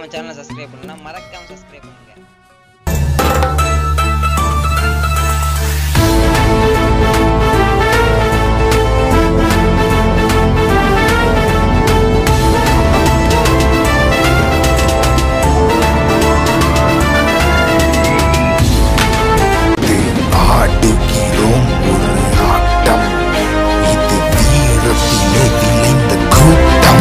நம்ம சேனலை சப்ஸ்கிரைப் பண்ணா மறக்காம சப்ஸ்கிரைப் பண்ணுங்க ஆடுகிறோம் ஒரு ஆட்டம் இது வீரத்திலே விளைந்த கூட்டம்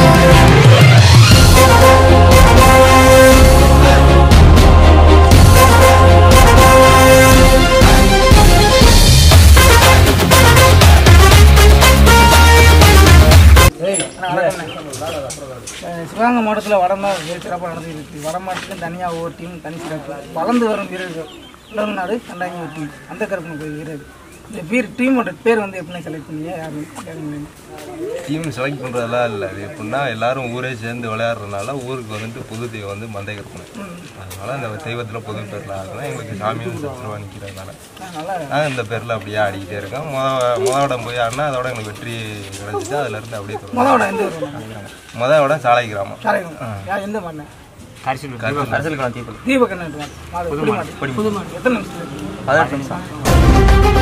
அஹ் சிவகங்கை மாவட்டத்தில் வடம் தான் மிக சிறப்பாக நடந்துட்டு இருக்கு வட மாவட்டத்துக்கு தனியாக ஒவ்வொரு டீம் தனி சிறப்பு வளர்ந்து வரும் வீரர்கள் உலகநாடு கண்டாங்கி ஒரு டீம் அந்த கருப்பு போய் வீரர் இந்த பேர் டீமோட பேர் வந்து எப்படி செலக்ட் பண்ணீங்க யாரும் யாரும் டீம் செலக்ட் பண்ணுறதெல்லாம் இல்லை அது எப்படின்னா எல்லாரும் ஊரே சேர்ந்து விளையாடுறதுனால ஊருக்கு வந்துட்டு புது தெய்வம் வந்து மந்தை கற்பனை அதனால அந்த தெய்வத்தில் புது பேரில் ஆகுதுன்னா எங்களுக்கு சாமியும் சத்துருவா நிற்கிறதுனால நல்லா நான் இந்த பேரில் அப்படியே ஆடிக்கிட்டே இருக்கேன் முத முத இடம் போய் ஆடினா அதோட எங்களுக்கு வெற்றி கிடைச்சிட்டு அதுலேருந்து அப்படியே தொடரும் மொதல் எந்த ஊர் முத இடம் சாலை கிராமம் சாலைக்குளம் யார் எந்த மாட்டேன் கரிசல் தீபகண்ணன் மாடு புது மாடு புது மாடு எத்தனை நிமிஷத்துல பதினெட்டு நிமிஷம்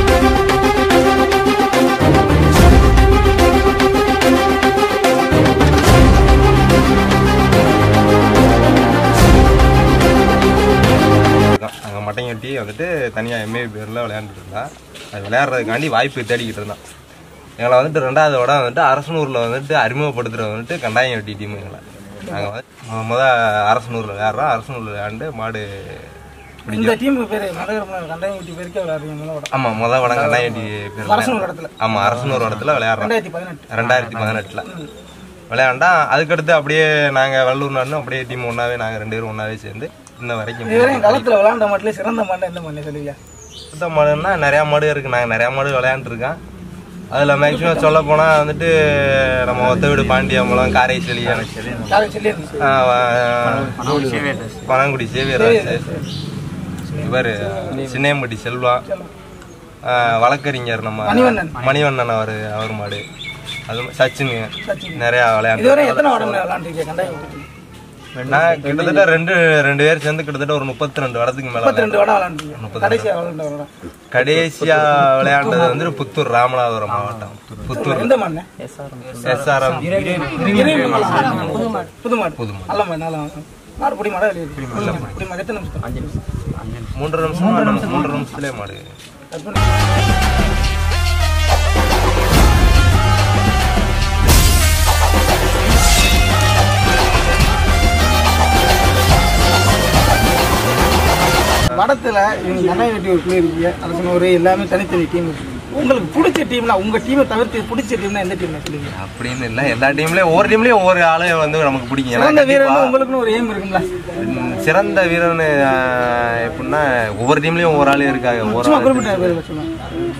நாங்கள் மட்டன் கட்டி வந்துட்டு தனியாக எம்ஏ பேரில் விளையாண்டுட்டு இருந்தான் அது விளையாடுறதுக்காண்டி வாய்ப்பு தேடிக்கிட்டு இருந்தான் எங்களை வந்துட்டு ரெண்டாவது விட வந்துட்டு அரசனூரில் வந்துட்டு அறிமுகப்படுத்துறது வந்துட்டு கண்டாயம் வெட்டி டீம் எங்களை நாங்கள் வந்து மொ- முத அரசனூரில் விளையாடுறோம் அரசனூரில் விளையாண்டு மாடு இந்த டீம் பேர் மதகரம் கண்டாங்கி வீட்டு பேருக்கே விளையாடுறீங்க முதல் வடம் ஆமாம் முத வடம் கண்டாயம் வெட்டி பேர் அரசனூர் இடத்துல ஆமாம் அரசனூர் இடத்துல விளையாடுறோம் ரெண்டாயிரத்தி பதினெட்டு ரெண்டாயிரத்தி பதினெட்டில் விளையாண்டா அதுக்கடுத்து அப்படியே நாங்கள் வள்ளூர் நாடுன்னு அப்படியே டீம் ஒன்றாவே நாங்கள் ரெண்டு பேரும் ஒன்றாவே சேர்ந்து இன்ன வரைக்கும் இதுவரையும் களத்தில் விளையாண்ட மாட்டிலே சிறந்த மாட்டை எந்த மாட்டே சொல்லுவீங்க சுத்த மாடுன்னா நிறையா மாடு இருக்குது நாங்கள் நிறையா மாடு விளையாண்டுருக்கோம் அதில் மேக்ஸிமம் சொல்ல போனால் வந்துட்டு நம்ம ஒத்த வீடு பாண்டியம்பலம் காரைச்செலி யாரும் சொல்லியிருந்தேன் பனங்குடி சேவியராஜ் இவர் சின்னையம்பட்டி செல்வா ஆ, வழக்கறிஞர் நம்ம மணிவண்ணன். மணிவண்ணன் அவர் அவர் மாடு அது மா- சச்சின் நிறையா விளையாண்டு இதுவரை எத்தனை வடம் விளையாண்டுருக்கீங்க கண்டாங்கி வீட்டு நான் கிட்டத்தட்ட ரெண்டு ரெண்டு பேர் சேர்ந்து கிட்டத்தட்ட ஒரு முப்பத்தி ரெண்டு வரதுக்கு மேல முப்பத்தி ரெண்டு வடம் விளையாண்டுருக்கீங்க கடைசியாக விளையாண்ட வடம் கடைசியா விளையாண்டது வந்து புத்தூர் ராமநாதபுரம் மாவட்டம் புத்தூர் எந்த மாடு எஸ்ஆர்எம் புது மாடு புது மாடு புது மாடு நல்ல மாடு நல்ல மாடு மாடு பொடி மாடா வெளியே பொடி மாடு எத்தனை நிமிஷம் அஞ்சு நிமிஷம் மூன்றரை நிமிஷம் மூன்றரை நிமிஷத்துலேயே மாடு கட் பண்ணி வடத்துல இவங்க கண்ணாய் வெட்டி ஒரு குழு இருக்கீங்க அரசனூர் எல்லாமே தனித்தனி டீம் இருக்கு உங்களுக்கு பிடிச்ச டீம்னா உங்க டீமை தவிர்த்து பிடிச்ச டீம்னா எந்த டீம் சொல்லுவீங்க அப்படின்னு இல்லை எல்லா டீம்லயும் ஒவ்வொரு டீம்லயும் ஒவ்வொரு ஆளு வந்து நமக்கு பிடிக்கும் ஏன்னா சிறந்த வீரர் கண்டிப்பா, உங்களுக்குன்னு ஒரு எய்ம் இருக்குங்களா ம், சிறந்த வீரன் எப்படின்னா ஒவ்வொரு டீம்லயும் ஒவ்வொரு ஆளு இருக்காங்க ஒரு சும்மா ஆளு குறிப்பிட்ட பேர் சொல்லுங்க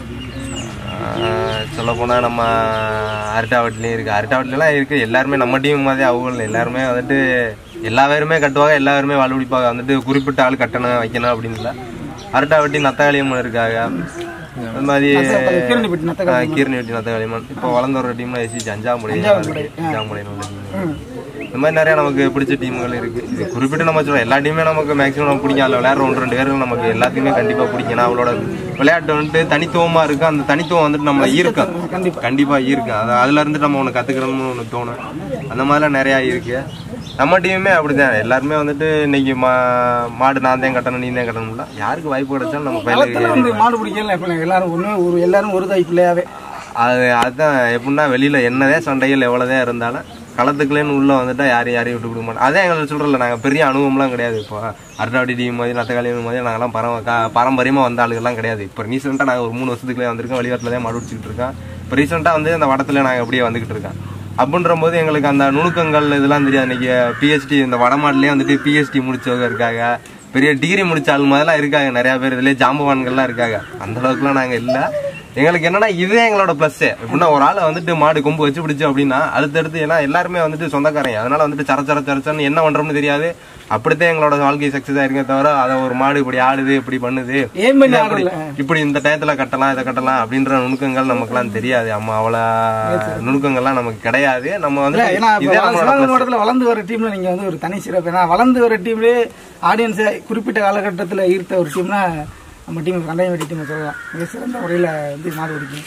சொல்ல போனா நம்ம அரட்டாவட்டிலையும் இருக்கு அரட்டாவட்டிலாம் இருக்கு எல்லாருமே நம்ம டீம் மாதிரி அவங்க எல்லாருமே வந்துட்டு எல்லா பேருமே கட்டுவாங்க எல்லா பேருமே வாழ் பிடிப்பாங்க வந்துட்டு குறிப்பிட்ட ஆள் கட்டணும் வைக்கணும் அப்படின்னு இல்லை அரட்டாவட்டி நத்தகாளியம்மன் இருக்காங்க அது மாதிரி கீரணிப்பட்டி நத்தக்காளி ஆ, கீரணிவட்டி நத்தகாளியம்மன் இப்போ வளர்ந்த ஒரு டீம்ல எஸ்சி அஞ்சாம்புடை அஞ்சாம்புடை உள்ள டீம் இந்த மாதிரி நிறைய நமக்கு பிடிச்ச டீம்கள் இருக்கு இது குறிப்பிட்டு நம்ம சொல்றோம் எல்லா டீமே நமக்கு மேக்ஸிமம் நமக்கு பிடிக்கும் அதில் விளையாடுற ஒன்று ரெண்டு பேர்கள் நமக்கு எல்லாத்துக்குமே கண்டிப்பா பிடிக்கும் ஏன்னா அவளோட விளையாட்டு வந்துட்டு தனித்துவமா இருக்கு அந்த தனித்துவம் வந்துட்டு நம்ம ஈர்க்கும் கண்டிப்பா ஈர்க்கும் அது அதுல இருந்து நம்ம ஒன்று கத்துக்கணும்னு ஒன்று தோணும் அந்த மாதிரிலாம் நிறைய இருக்கு நம்ம டீமுமே அப்படிதான் எல்லாருமே வந்துட்டு இன்னைக்கு மா மாடு நான் தான் கட்டணும் நீ தான் கட்டணும்ல யாருக்கு வாய்ப்பு கிடைச்சாலும் நம்ம களத்துல பயில வந்து மாடு பிடிக்கல எப்ப எல்லாரும் ஒண்ணு ஒரு எல்லாரும் ஒரு தாய் பிள்ளையாவே அது அதுதான் எப்படின்னா வெளியில என்னதே சண்டைகள் எவ்வளோதான் இருந்தாலும் களத்துக்குள்ளேன்னு உள்ள வந்துட்டா யாரையும் யாரையும் விட்டு கொடுக்க மாட்டோம் அதான் எங்களுக்கு சொல்றல நாங்கள் பெரிய அனுபவம்லாம் கிடையாது இப்போ அரட்டாவடி டீம் மாதிரி நத்தக்காளி மாதிரி நாங்களாம் பரம் கா- பாரம்பரியமா வந்த ஆளுகள்லாம் கிடையாது இப்போ ரீசெண்டாக நாங்கள் ஒரு மூணு வருஷத்துக்குள்ளே வந்திருக்கோம் வெளிநாட்டில் தான் மாடு பிடிச்சிட்டு இருக்கோம் இப்போ ரீசெண்டாக வந்து அந்த வடத்துல நாங்கள் அப்படியே வந்துகிட்டு இருக்கோம் அப்படின்ற போது எங்களுக்கு அந்த நுணுக்கங்கள் இதெல்லாம் தெரியாது இன்னைக்கு பிஹெச்டி இந்த வடமாட்டிலே வந்துட்டு பிஹெச்டி முடிச்சவங்க இருக்காங்க பெரிய டிகிரி முடிச்ச ஆள் மாதிரிலாம் இருக்காங்க நிறைய பேர் இதுலேயே ஜாம்பவான்கள்லாம் இருக்காங்க அந்த அளவுக்குலாம் நாங்கள் இல்லை எங்களுக்கு என்னன்னா இதுவே எங்களோட பிளஸ் எப்படின்னா ஒரு ஆளை வந்துட்டு மாடு கொம்பு வச்சு பிடிச்சு அப்படின்னா அடுத்தடுத்து ஏன்னா எல்லாருமே வந்துட்டு சொந்தக்காரங்க அதனால வந்துட்டு சர சர சரச்சன்னு என்ன பண்றோம்னு தெரியாது அப்படித்தான் எங்களோட வாழ்க்கை சக்சஸ் ஆயிருக்கே தவிர அதை ஒரு மாடு இப்படி ஆடுது இப்படி பண்ணுது ஏன் பண்ணி இதை இப்படி- ஆடல இப்படி இந்த டயத்துல கட்டலாம் இதை கட்டலாம் அப்படின்ற நுணுக்கங்கள் நமக்குலாம் தெரியாது அம்மா அவ்வளோ நுணுக்கங்கள்லாம் நமக்கு கிடையாது நம்ம இல்ல வந்து ஏன்னா இப்ப இதே வள- நம்மளோட சிவகங்கை plus. மாவட்டத்துல வளர்ந்து வர டீம்ல நீங்க வந்து ஒரு தனி சிறப்பு ஏன்னா வளர்ந்து வர டீம்லயே ஆடியன்ஸை குறிப்பிட்ட காலகட்டத்துல ஈர்த்த ஒரு டீம்னா நம்ம டீம் கண்டையம்பட்டி டீம் சொல்லலாம் மிக சிறந்த முறையில வந்து மாடு பிடிக்கும்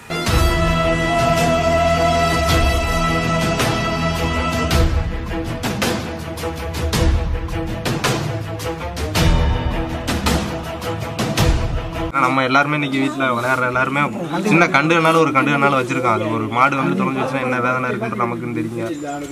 ஆனா நம்ம எல்லாருமே இன்னைக்கு வீட்டுல விளையாடுற எல்லாருமே சின்ன கண்டுனாலும் ஒரு கண்டுனாலும் வச்சிருக்கோம் அது ஒரு மாடு வந்து தொலைஞ்சு வச்சுன்னா என்ன வேதனை இருக்குன்ற நமக்குன்னு தெரியுங்க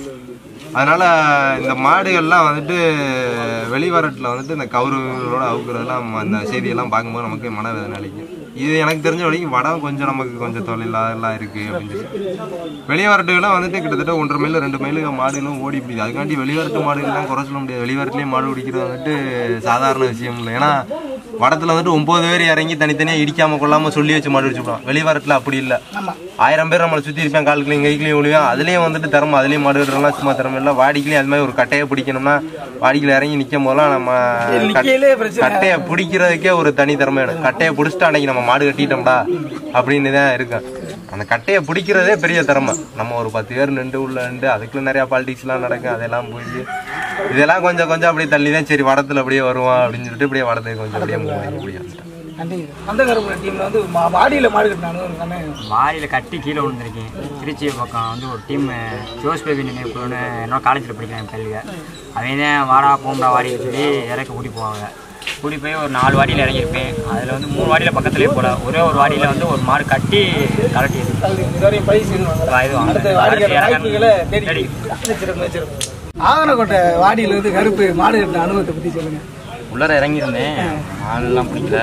அதனால இந்த மாடுகள்லாம் வந்துட்டு வெளிவரட்டுல வந்துட்டு இந்த கவுருகளோட அவுக்குறதெல்லாம் அந்த செய்தியெல்லாம் பார்க்கும்போது நமக்கு மனவேதனை அளிக்கும் இது எனக்கு தெரிஞ்ச வரைக்கும் வடம் கொஞ்சம் நமக்கு கொஞ்சம் தொழிலாக இருக்கு அப்படின்னு சொல்லி வெளிவரட்டுகள்லாம் வந்துட்டு கிட்டத்தட்ட ஒன்றரை மைல் ரெண்டு மைல் மாடுகளும் ஓடி பிடிக்குது அதுக்காண்டி வெளிவரட்டு மாடுகள்லாம் குறை சொல்ல முடியாது வெளிவரட்டுலேயே மாடு பிடிக்கிறது வந்துட்டு சாதாரண விஷயம் இல்லை ஏன்னா வடத்துல வந்துட்டு ஒன்பது பேர் இறங்கி தனித்தனியா இடிக்காம கொள்ளாம சொல்லி வச்சு மாடு வச்சுக்கலாம் வெளிவரட்டுல அப்படி இல்ல ஆயிரம் பேர் நம்மளை சுத்தி இருப்பேன் காலுக்குலையும் கைக்குலையும் ஒளியும் அதுலயும் வந்துட்டு திறமை அதுலயும் மாடு விடுறதுலாம் சும்மா திறமை இல்லை வாடிக்குலையும் அது மாதிரி ஒரு கட்டையை பிடிக்கணும்னா வாடிக்குல இறங்கி நிக்கும் போதெல்லாம் நம்ம கட்- நிக்கையிலே பிரச்சனை கட்டையை பிடிக்கிறதுக்கே ஒரு தனி திறமை வேணும் கட்டையை பிடிச்சிட்டு அன்னைக்கு நம்ம மாடு கட்டிட்டோம்டா அப்படின்னு தான் இருக்கு அந்த கட்டையை பிடிக்கிறதே பெரிய திறமை நம்ம ஒரு பத்து பேர் நின்று உள்ள நின்று அதுக்குள்ள நிறைய பாலிடிக்ஸ்லாம் நடக்கும் அதெல்லாம் போய் இதெல்லாம் கொஞ்சம் கொஞ்சம் அப்படியே தள்ளி தான் சரி வடத்துல அப்படியே வருவான் அப்படின்னு சொல்லிட்டு அப்படியே வடத்துக்கு கொஞ்சம் அப்படியே move ஆகி முடியும் கண்டிப்பா அந்த கருப்பு டீம்ல வந்து மா- வாடியில மாடு கட்டினானு ஒரு கண்ணு வாரியில் கட்டி கீழே விழுந்திருக்கேன் திருச்சி பக்கம் வந்து ஒரு டீம் ஜோஸ் பேபி நினைவுக்குழுன்னு என்னோட காலேஜில் படிக்கிறேன் கல்வியை அவங்க தான் வாடா போம்டா வாடின்னு சொல்லி இறக்க கூட்டி போவாங்க கூட்டி போய் ஒரு நாலு வாடியில் இறங்கியிருப்பேன் அதில் வந்து மூணு வாடியில் பக்கத்துலேயே போல ஒரே ஒரு வாடியில் வந்து ஒரு மாடு கட்டி கலட்டியது இதுவரையும் பரிசு இது வாங்க. அடுத்த வாடிக்கிற அடுத்து வாய்ப்புகளை தேடி தேடி. வச்சிருக்கோம் வச்சிருக்கோம் ஆதனக்கோட்டை வாடியில வந்து கருப்பு மாடு கட்டின அனுபவத்தை பத்தி சொல்லுங்க உள்ளார இறங்கியிருந்தேன் ஆள்லாம் பிடிக்கல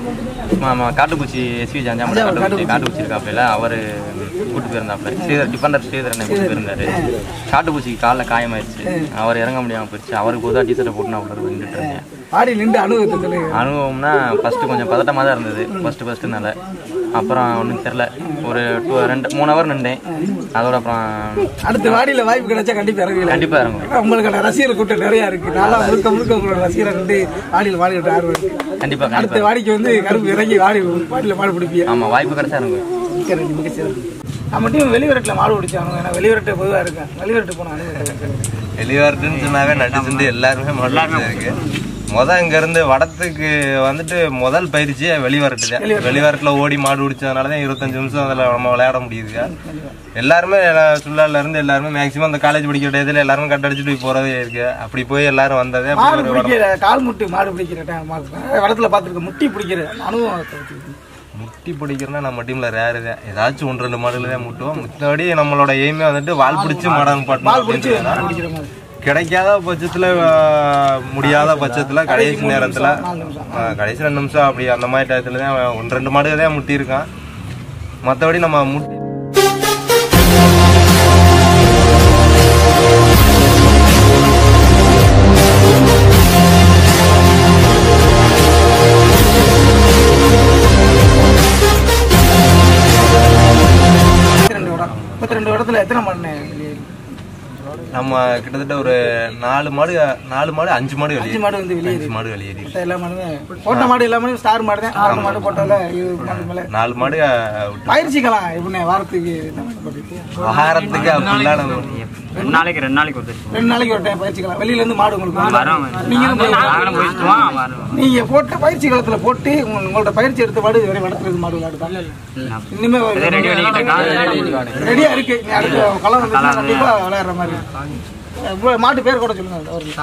ஆமா காட்டுப்பூச்சி எஸ்வி ஜாஞ்சாமலை காட்டுப்பூச்சி காட்டுப்பூச்சி இருக்காப்புல அவர் கூட்டு போயிருந்தாப்புல ஸ்ரீதர் டிஃபண்டர் ஸ்ரீதர் என்னை கூட்டு போயிருந்தாரு காட்டுப்பூச்சிக்கு காலில் காயமாயிருச்சு அவர் இறங்க முடியாம போயிடுச்சு அவருக்கு புதுதாக டிஷர்ட்டை போட்டு நான் உள்ள வந்துட்டு இருந்தேன் வாடியில் நின்று அனுபவத்தை சொல்லுங்க அனுபவம்னா ஃபர்ஸ்ட் கொஞ்சம் பதட்டமாக தான் இருந்தது ஃபர்ஸ்ட் ஃபர்ஸ்ட்னால அப்புறம் ஒன்றும் தெரில ஒரு டூ ரெண்டு மூணு ஹவர் நின்றேன் அதோட அப்புறம் அடுத்த வாடியில வாய்ப்பு கிடைச்சா கண்டிப்பா இறங்கல கண்டிப்பா இறங்குவேன் உங்களுக்கான ரசிகர் கூட்டம் நிறைய இருக்கு நல்லா முழுக்க முழுக்க உங்களோட ரசிகரை கண்டு வாடியில் மாடு கட்ட ஆர்வம் இருக்கு கண்டிப்பா அடுத்த கண்டிப்பா வாடிக்கு வந்து கருப்பு இறங்கி வாடி வாடியில் மாடு பிடிப்பியா ஆமா வாய்ப்பு கிடைச்சா இறங்குவேன் மிக்க நன்றி, மிக சிறப்பு நம்ம டீம் வெளிவரட்டில் மாடு பிடிச்சாங்க ஏன்னா வெளிவரட்டு பொதுவாக இருக்கேன் வெளிவரட்டு போன அனுபவம் வெளிவாரட்டுன்னு சொன்னாவே நட்டு சிந்து எல்லாருமே முதல்ல இருக்கு முத இங்க இருந்து வடத்துக்கு வந்துட்டு முதல் பயிற்சி வெளிவரட்டு தான் வெளிவரட்டுல ஓடி மாடு பிடிச்சதுனால தான் இருபத்தஞ்சு நிமிஷம் அதுல நம்ம விளையாட முடியுதுங்க எல்லாருமே எல்லா- சுள்ளால இருந்து எல்லாருமே மேக்சிமம் அந்த காலேஜ் படிக்கிற டயத்துல எல்லாருமே கட் அடிச்சுட்டு போய் போறதே இருக்கு அப்படி போய் எல்லாரும் வந்ததே அப்படி மாடு ஒரு வடம். பிடிக்கிற கால் முட்டு மாடு பிடிக்கிற time மாடு வடத்துல பார்த்துருக்க முட்டி பிடிக்கிற அனுபவத்தை பத்தி முட்டி பிடிக்கிறனா நம்ம டீம்ல ரேரு தான் ஏதாச்சும் ஒன்று ரெண்டு மாடுல தான் முட்டுவோம் மித்தபடி நம்மளோட எய்மே வந்துட்டு வால் பிடிச்சி மாடன் பால் பிடிச்சி பாட்டு பிடிக்கிற மாதிரி கிடைக்காத பட்சத்துல ஆஹ், முடியாத பட்சத்துல கடைசி நேரத்துல ஆஹ், கடைசி ரெண்டு நிமிஷம் அப்படி அந்த மாதிரி டயத்துல தான் அவன் ஒன்று ரெண்டு மாடு தான் முட்டி இருக்கான் மற்றபடி நம்ம முட்டி முப்பத்தி ரெண்டு இடம் முப்பத்தி ரெண்டு இடத்துல எத்தனை மாடுனே வெளியே நம்ம கிட்டத்தட்ட ஒரு நாலு மாடு நாலு மாடு அஞ்சு மாடு அஞ்சு வெளியே மாடு வந்து வெளியே அஞ்சு மாடு வெளியேறி மத்த எல்லா மாடுமே போட்ட மாடு எல்லாமே ஸ்டார் மாடு தான் ஆறு மாடு போட்டால இது மாடு மேல நாலு மாடு ஆஹ், விட்டு பயிற்சிக்கலாம் எப்படிண்ணே வாரத்துக்கு இந்த மாதிரி போட்டுட்டு வாரத்துக்கு அப்படிலாம் நம்ம ரெண்டு நாளைக்கு ரெண்டு நாளைக்கு ஒரு ரெண்டு நாளைக்கு ஒரு டைம் பயிற்சிக்கலாம் வெளியில இருந்து மாடு உங்களுக்கு வந்து வரோம் நீங்களும் போய் நாங்களும் போயிட்டுவோம் வரோம் நீங்க போட்ட பயிற்சி காலத்துல போட்டு உங்க- உங்களோட பயிற்சி எடுத்த மாடு வரை வளர்த்துறது மாடு விளையாடுதான் இனிமே ரெடி பண்ணிக்கிட்டு இருக்கான் ரெடியா இருக்கு நீ அடுத்த களம் வந்துச்சுன்னா கண்டிப்பா விளையாடுற மாதிரி இவ்வளவு மாட்டு பேர் கூட சொல்லுங்க அவருக்கு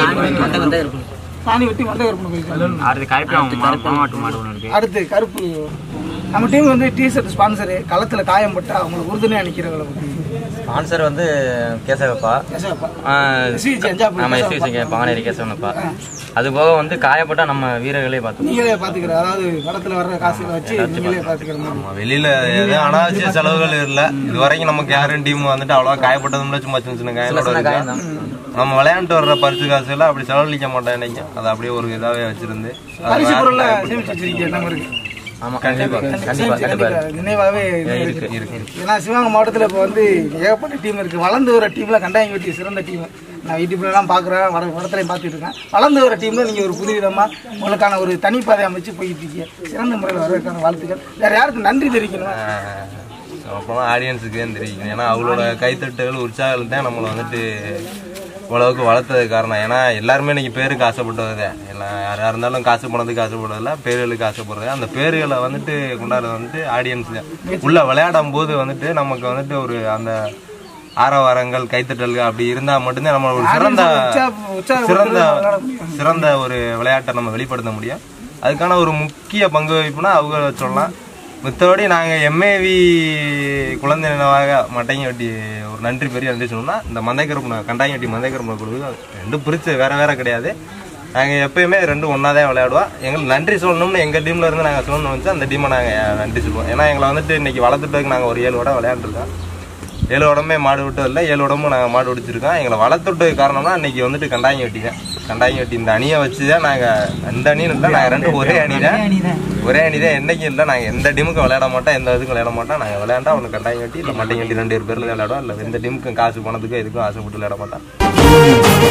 சாணி வெட்டி மண்டை கருப்பு போயிருக்காங்க அடுத்து கருப்பு மாட்டு மாடு ஒன்று இருக்கு அடுத்து கருப்பு நம்ம டீம் வந்து டிஷர்ட் ஸ்பான்சரு களத்துல காயம் பட்டா அவங்களுக்கு உறுதுணையா நிக்கிறவங்களை பத்தி ஸ்பான்சர் வந்து கேசவப்பா கேசவப்பா ஆ, எஸ்விஜி அஞ்சாப்பு நம்ம எஸ்பிசிங்க பாங்கனேரி கேசவனப்பா அது போக வந்து காயப்பட்டா நம்ம வீரர்களே பார்த்தோம் நீங்களே பாத்துக்கிற அதாவது களத்துல வர்ற காசுகளை வச்சு நீங்களே பாத்துக்கிற மாதிரி நம்ம வெளியில எதுவும் அனாவசிய செலவுகள் இல்ல இது வரைக்கும் நமக்கு யாரும் டீம் வந்துட்டு அவ்வளவா காயப்பட்டதும் சும்மா சின்ன சின்ன காயங்களோட இருக்கு நம்ம விளையாண்டு வர்ற பரிசு காசு எல்லாம் அப்படி செலவழிக்க மாட்டோம் நினைக்கும் அதை அப்படியே ஒரு இதாவே வச்சிருந்து அது பரிசு வேற- பொருள்ல சேமிச்சு வச்சிருக்கீங்க நம்ம இருக்கு ஆமா கண்டிப்பா கண்டிப்பா கண்டிப்பா நினைவாகவே இருக்கு இருக்கு ஏன்னா சிவகங்கை மாவட்டத்தில் இப்போ வந்து ஏகப்பட்ட டீம் இருக்குது வளர்ந்து வர டீமில் கண்டாயம் வெட்டி சிறந்த டீம் நான் யூடியூப்லலாம் பார்க்குறேன் வட வடத்துலையும் பார்த்துட்டு இருக்கேன் வளர்ந்து வர டீமில் நீங்கள் ஒரு புது விதமாக உங்களுக்கான ஒரு தனிப்பாதை அமைச்சு போயிட்டு இருக்கீங்க சிறந்த முறையில் வரதுக்கான வாழ்த்துக்கள் வேறு யாருக்கு நன்றி தெரிவிக்கணும் அப்போலாம் ஆடியன்ஸுக்கு தான் தெரியும் ஏன்னா அவங்களோட கைத்தட்டுகள் உற்சாகம் தான் நம்மளை வந்துட்டு இவ்வளவுக்கு வளர்த்தது காரணம் ஏன்னா எல்லாருமே இன்னைக்கு பேருக்கு ஆசைப்பட்டது எல்லாம் யாராக இருந்தாலும் காசு பணத்துக்கு ஆசைப்படுறதில்ல பேர்களுக்கு ஆசைப்படுறது அந்த பேர்களை வந்துட்டு கொண்டாடுறது வந்துட்டு ஆடியன்ஸ் உள்ள விளையாடும் போது வந்துட்டு நமக்கு வந்துட்டு ஒரு அந்த ஆரவாரங்கள் கைத்தட்டல்கள் அப்படி இருந்தா மட்டும்தான் நம்ம ஒரு சிறந்த உற்சாக- உற்சாகப்படுத்துறது சிறந்த விளையாட முடியும். சிறந்த ஒரு விளையாட்டை நம்ம வெளிப்படுத்த முடியும் அதுக்கான ஒரு முக்கிய பங்கு வகிப்புனா அவங்க சொல்லலாம் மற்றபடி நாங்கள் எம்ஏவி குழந்தை நினைவாக மட்டைங்க வெட்டி ஒரு நன்றி பெரிய நன்றி சொல்லணும்னா இந்த மந்தைக்கருப்பு கண்டாங்க வெட்டி மந்தைக்கருப்பு குழு ரெண்டும் பிரிச்சு வேற வேற கிடையாது நாங்கள் எப்பயுமே ரெண்டும் ஒன்றா தான் விளையாடுவோம் எங்களுக்கு நன்றி சொல்லணும்னு எங்கள் டீமில் இருந்து நாங்கள் சொல்லணும்னு வச்சு அந்த டீமை நாங்கள் நன்றி சொல்லுவோம் ஏன்னா எங்களை வந்துட்டு இன்னைக்கு வளர்த்துட்டதுக்கு நாங்கள் ஒரு ஏழு விட விளையாண்டுருக்கோம் ஏழு உடம்பே மாடு விட்டது இல்லை ஏழு உடம்பும் நாங்கள் மாடு பிடிச்சிருக்கோம் எங்களை வளர்த்துட்டது காரணம்னா இன்னைக்கு வந்துட்டு கண்டாங்கி வெட்டி தான் கண்டாங்கி வெட்டி இந்த அணியை வச்சு தான் நாங்கள் இந்த அணின்னு இல்லை நாங்கள் ரெண்டும் ஒரே அணி தான் ஒரே அணி தான் என்னைக்கும் இல்லை நாங்கள் எந்த டீமுக்கும் விளையாட மாட்டோம் எந்த இதுக்கும் விளையாட மாட்டோம் நாங்கள் விளையாண்டா ஒன்று கண்டாங்கி வெட்டி இல்லை மட்டைங்க வெட்டி ரெண்டு பேர்ல விளையாடுவோம் இல்லை எந்த டீமுக்கும் காசு பணத்துக்கும் எதுக்கும் ஆசைப்பட்டு விளையாட மாட்டோம்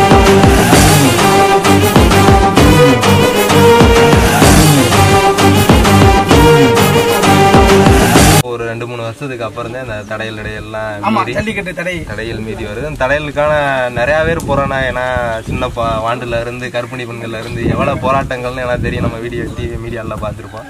ஒரு ரெண்டு மூணு வருஷத்துக்கு அப்புறம் தான் இந்த தடையல் இடையெல்லாம் ஆமா மீறி ஜல்லிக்கட்டு தடை தடையல் மீறி வருது அந்த தடையலுக்கான நிறைய பேர் போறோம்னா ஏன்னா சின்ன பா வாண்டுல இருந்து கர்ப்பிணி பெண்கள்ல இருந்து எவ்வளவு போராட்டங்கள்னு எனக்கு தெரியும் நம்ம வீடியோ டிவி மீடியால பார்த்துருப்போம்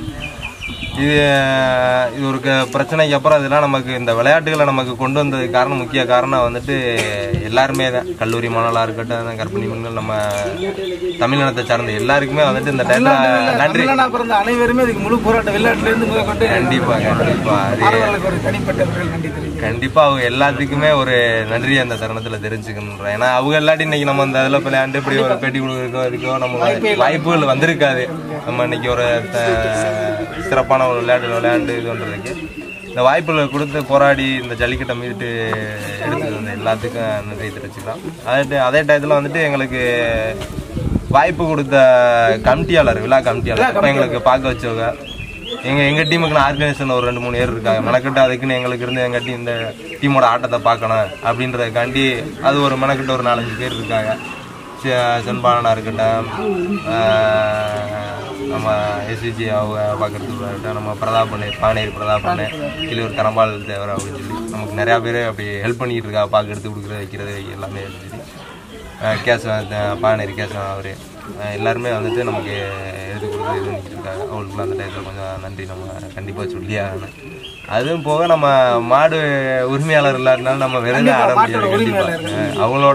இது இது ஒரு க- பிரச்சனைக்கு அப்புறம் இதெல்லாம் நமக்கு இந்த விளையாட்டுகளை நமக்கு கொண்டு வந்ததுக்கு காரணம் முக்கிய காரணம் வந்துட்டு எல்லாருமே தான் கல்லூரி மாணவர்களாக இருக்கட்டும் கர்ப்பிணி பெண்கள் நம்ம தமிழினத்தை சார்ந்த எல்லாருக்குமே வந்துட்டு இந்த டைம்ல நன்றி தமிழ்நாடா பிறந்த அனைவருமே இதுக்கு முழு போராட்டம் வெளிநாட்டுல இருந்து முதல் கொண்டு கண்டிப்பா கண்டிப்பா அது மாணவர்களுக்கு ஒரு தனிப்பட்டவர்கள் நன்றி தெரிவிக்கிறேன் கண்டிப்பா அவங்க எல்லாத்துக்குமே ஒரு நன்றி அந்த தருணத்துல தெரிஞ்சுக்கணுன்றேன் ஏன்னா அவங்க இல்லாட்டி இன்னைக்கு நம்ம அந்த இதுல விளையாண்டு இப்படி ஒரு பேட்டி கொடுக்கறதுக்கோ இதுக்கோ நம்ம வாய்ப்புகள் வந்திருக்காது நம்ம இன்னைக்கு ஒரு த- சிறப்பான ஒரு விளையாட்டு விளையாண்டு இது பண்றதுக்கு இந்த வாய்ப்புகளை கொடுத்து போராடி இந்த ஜல்லிக்கட்டை மீட்டு எடுத்து வந்த எல்லாத்துக்கும் நன்றி தெரிவிச்சுக்கலாம் அதே அதே டயத்துல வந்துட்டு எங்களுக்கு வாய்ப்பு கொடுத்த கமிட்டியாளர் விழா கமிட்டியாளர் இப்ப எங்களுக்கு பார்க்க வச்சவங்க எங்க எங்க டீமுக்கு ஆர்கனைசேஷன் ஒரு ரெண்டு மூணு பேர் இருக்காங்க மெனக்கிட்டு அதுக்குன்னு எங்களுக்கு இருந்து எங்க டீம் இந்த டீமோட ஆட்டத்தை பார்க்கணும் அப்படின்றதுக்காண்டி அது ஒரு மெனக்கிட்டு ஒரு நாலஞ்சு பேர் இருக்காங்க செ- செண்பாலனா இருக்கட்டும் ஆஹ் நம்ம எஸ்சிஜி அவங்க பார்க்கறதுக்கு இருக்கட்டும் நம்ம பிரதாப் பண்ணு பானேரி பிரதாப் பண்ணு கிளியூர் கரம்பால் தேவர் அப்படின்னு சொல்லி நமக்கு நிறையா பேர் அப்படி ஹெல்ப் பண்ணிட்டு இருக்கா பார்க்க எடுத்து கொடுக்குறது வைக்கிறது எல்லாமே சொல்லி கேசவன் பானேரி கேசவன் அவர் எல்லாருமே வந்துட்டு நமக்கு எடுத்து கொடுத்து இது பண்ணிட்டு இருக்காங்க அவங்களுக்கு அந்த டயத்தில் கொஞ்சம் நன்றி நம்ம கண்டிப்பாக சொல்லி ஆகணும் அதுவும் போக நம்ம மாடு உரிமையாளர் இல்லாதனால நம்ம வெறுங்க ஆட முடியாது கண்டிப்பாக அவங்களோட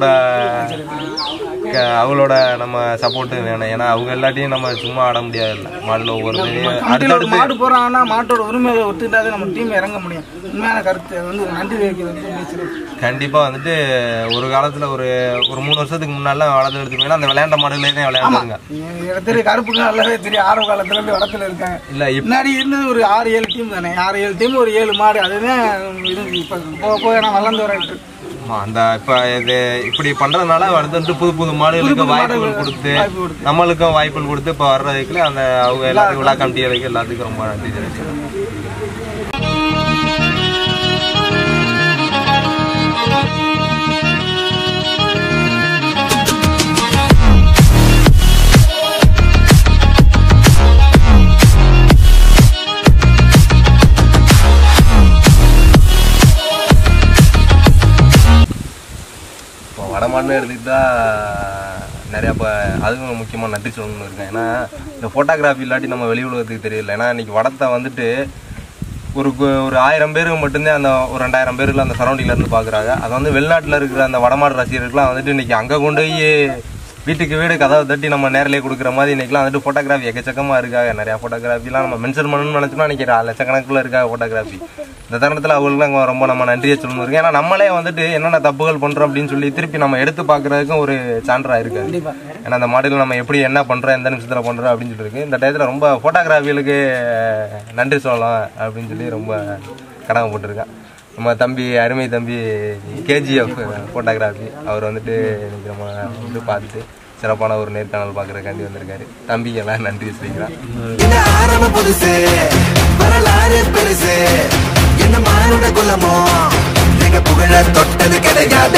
க- அவங்களோட நம்ம சப்போர்ட்டு வேணும் ஏன்னா அவங்க எல்லாத்தையும் நம்ம சும்மா ஆட முடியாது இல்லை மாடுல ஒவ்வொரு இதுலயும் கமிட்டியில் ஒரு அடுத்தடுத்து மாடு போறாங்கன்னா மாட்டோட உரிமையை ஒத்துக்கிட்டாதான் நம்ம டீம் இறங்க முடியும் உண்மையான கருத்து வந்து ஒரு நன்றி தெரிவிக்கிறது வந்து மிகச் சிறப்பு. கண்டிப்பா வந்துட்டு ஒரு காலத்துல ஒரு ஒரு மூணு வருஷத்துக்கு முன்னால வளர்த்து எடுத்துக்கணும் அந்த விளையாண்ட மாடுகளே தான் விளையாடுறாங்க இடத்துல கருப்புக்கு நல்லாவே தெரியும் ஆரம்ப காலத்துல இருந்து வடத்துல இருக்காங்க இல்ல இப்ப முன்னாடி இருந்தது ஒரு ஆறு ஏழு டீம் தானே ஆறு ஏழு டீம் ஒரு ஏழு மாடு அதுதான் இது இப்போ போக போக நான் வளர்ந்து வரேன் ஆமா, அந்த இப்ப இது இப்படி பண்றதுனால அடுத்து வந்து புது புது மாடுகளுக்கு வாய்ப்புகள் கொடுத்து வாய்ப்பு கொடுத்து. நம்மளுக்கும் வாய்ப்புகள் கொடுத்து இப்ப வர்றதுக்குள்ள அந்த அவங்க எல்லாத்துக்கும் விழா கமிட்டிகளுக்கு எல்லாத்துக்கும் ரொம்ப நன்றி தெரிவிச்சுக்கிறேன் இப்போ வடமாடுன்னு எடுத்துக்கிட்டா நிறையா இப்போ அதுவும் முக்கியமாக நன்றி சொல்லணும்னு இருக்கேன் ஏன்னா இந்த ஃபோட்டோகிராஃபி இல்லாட்டி நம்ம வெளி உலகத்துக்கு தெரியல ஏன்னா இன்னைக்கு வடத்தை வந்துட்டு ஒரு கு- ஒரு ஆயிரம் பேருக்கு மட்டும்தான் அந்த ஒரு ரெண்டாயிரம் பேருக்குள்ள அந்த சரௌண்டிங்ல இருந்து பார்க்குறாங்க அதை வந்து வெளிநாட்டில் இருக்கிற அந்த வடமாடு ரசிகர்களுக்குலாம் வந்துட்டு இன்னைக்கு அங்கே கொண்டு போய் வீட்டுக்கு வீடு கதவை தட்டி நம்ம நேரிலே கொடுக்குற மாதிரி இன்னைக்குலாம் வந்துட்டு ஃபோட்டோகிராஃபி எக்கச்சக்கமாக இருக்காங்க நிறையா ஃபோட்டோகிராஃபிலாம் நம்ம மென்ஷன் பண்ணணும்னு நினச்சோம்னா இன்னைக்கு லட்சக்கணக்கில் இருக்காங்க ஃபோட்டோகிராஃபி இந்த தருணத்தில் அவங்களுக்கு ரொம்ப நம்ம நன்றியை சொல்லணும் இருக்கு ஏன்னா நம்மளே வந்துட்டு என்னென்ன தப்புகள் பண்ணுறோம் அப்படின்னு சொல்லி திருப்பி நம்ம எடுத்து பார்க்கறதுக்கும் ஒரு சான்றாக இருக்காது ஏன்னா அந்த மாடல் நம்ம எப்படி என்ன பண்ணுறோம் எந்த நிமிஷத்தில் பண்ணுறோம் அப்படின்னு சொல்லி இருக்கு இந்த டயத்தில் ரொம்ப ஃபோட்டோகிராஃபிகளுக்கு நன்றி சொல்லலாம் அப்படின்னு சொல்லி ரொம்ப கடமைப்பட்டிருக்கேன் நம்ம தம்பி அருமை தம்பி கேஜிஎஃப் ஃபோட்டோகிராஃபி அவர் வந்துட்டு இன்னைக்கு நம்ம வந்து பார்த்துட்டு சிறப்பான ஒரு நேர்காணல் பார்க்குறக்காண்டி வந்திருக்காரு தம்பிக்கெல்லாம் நன்றி சொல்லிக்கிறேன் இந்த ஆரம்ப புதுசு வரலாறு பெருசு என்ன மானுட குலமோ எங்க புகழ தொட்டது கிடையாது